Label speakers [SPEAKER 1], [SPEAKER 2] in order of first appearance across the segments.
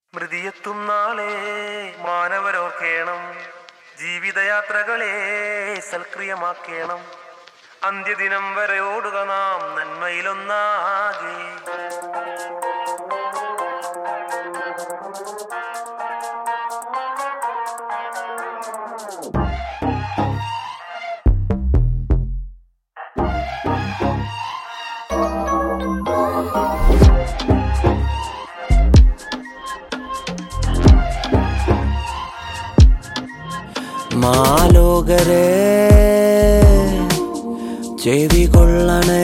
[SPEAKER 1] മൃതിയെത്തും നാളെ മാനവരോർക്കേണം ജീവിതയാത്രകളെ സൽക്രിയമാക്കേണം അന്ത്യദിനം വരെ ഓടുക നാം നന്മയിലൊന്നാകെ
[SPEAKER 2] മാലോകരെ ചെവി കൊള്ളണേ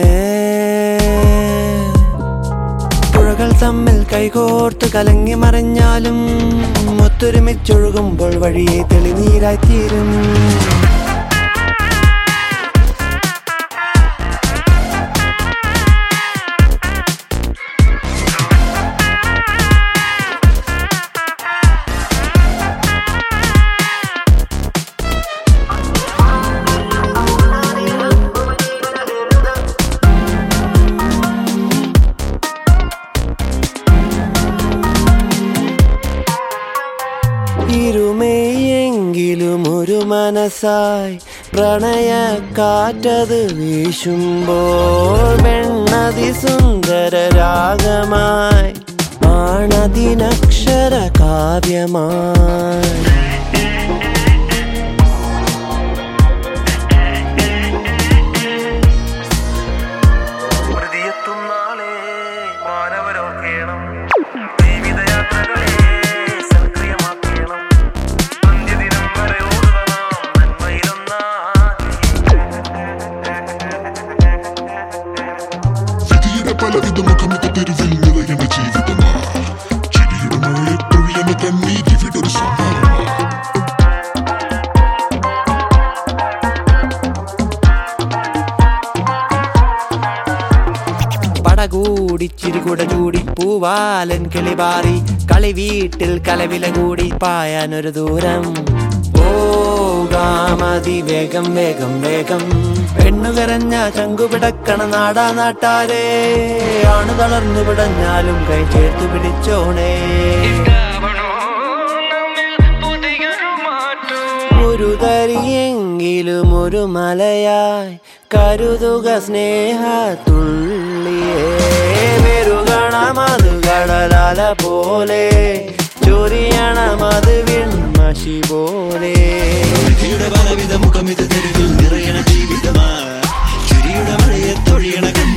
[SPEAKER 2] പുഴകൾ തമ്മിൽ കൈകോർത്ത് കലങ്ങി മറിഞ്ഞാലും ഒത്തൊരുമിച്ചൊഴുകുമ്പോൾ വഴിയെ തെളിനീരായിത്തീരും ഇരുമയെങ്കിലും ഒരു മനസ്സായി പ്രണയ കാറ്റത് വീശുമ്പോൾ വെണ്ണതി സുന്ദര രാഗമായി ആണതിനക്ഷര കാവ്യമായി
[SPEAKER 1] മൃതിയെത്തും നാളെ മാനവരോർക്കേണം ജീവിതയാത്രകളെ സൽക്രിയമാക്കണം അന്ത്യദിനം വരെ ഓടുക നാം നന്മയിലൊന്നാകെ
[SPEAKER 3] വിധിയുടെ പലവിധ മുഖമിത തെരുവിൽ നിറയുന്ന ജീവിതമാ ചിരിയുടെ മഴയെ പൊഴിയുന്ന കണ്ണീരിവിടൊരു സംഹാരമാ
[SPEAKER 2] പടകൂടി ചിരികുട ചൂടി പൂവാലൻ കിളിപാറി കളി വീട്ടിൽ കലവില കൂടി പായാനൊരു ദൂരം പോകാമതി വേഗം വേഗം വേഗം പെണ്ണു കരഞ്ഞ ചങ്കുപിടക്കണ നാടാ നാട്ടാരേ ആണ് തളർന്നു പിടഞ്ഞാലും കൈ ചേർത്ത് പിടിച്ചോണേ ഒരു തരിയെങ്കിലും ഒരു മലയായി കരുതുക സ്നേഹത്തുള്ളിയേ വെറുകണമത് കടലാല പോലെ ചൊരിയണമത് വിൺമഷി പോലെ
[SPEAKER 4] വിധിയുടെ പലവിധ മുഖമിത് തെരുവിൽ നിറയണ ജീവിതമാ ചുരിയുടെ മഴയെ തൊഴിയണ കണ്ണീർ